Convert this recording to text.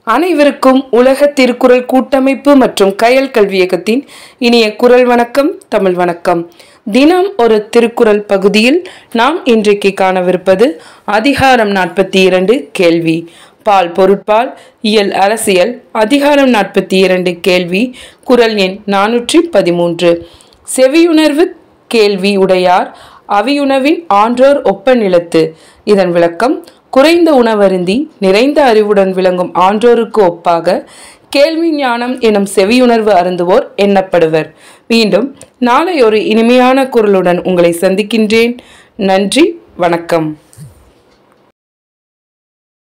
அனைவருக்கும் உலக திருக்குறள் கூட்டமைப்பு மற்றும் கயல் கல்வியகத்தின் இனிய குரல் வணக்கம் தமிழ் வணக்கம் தினம் ஒரு திருக்குறள் பகுதியில் நாம் இன்றைக்கு காணவிருப்பது அதிகாரம் நாற்பத்தி இரண்டு கேள்வி பால் பொருட்பால் இயல் அரசியல் அதிகாரம் நாற்பத்தி இரண்டு கேள்வி குரல் எண் நானூற்றி பதிமூன்று செவியுணர்வு கேள்வி உடையார் அவியுணவின் ஆன்றோர் ஒப்ப நிலத்து இதன் விளக்கம் குறைந்த உணவருந்தி நிறைந்த அறிவுடன் விளங்கும் ஆன்றோருக்கு ஒப்பாக கேள்வி ஞானம் எனும் செவியுணர்வு அருந்துவோர் எண்ணப்படுவர் மீண்டும் நாளை ஒரு இனிமையான குரலுடன் உங்களை சந்திக்கின்றேன் நன்றி வணக்கம்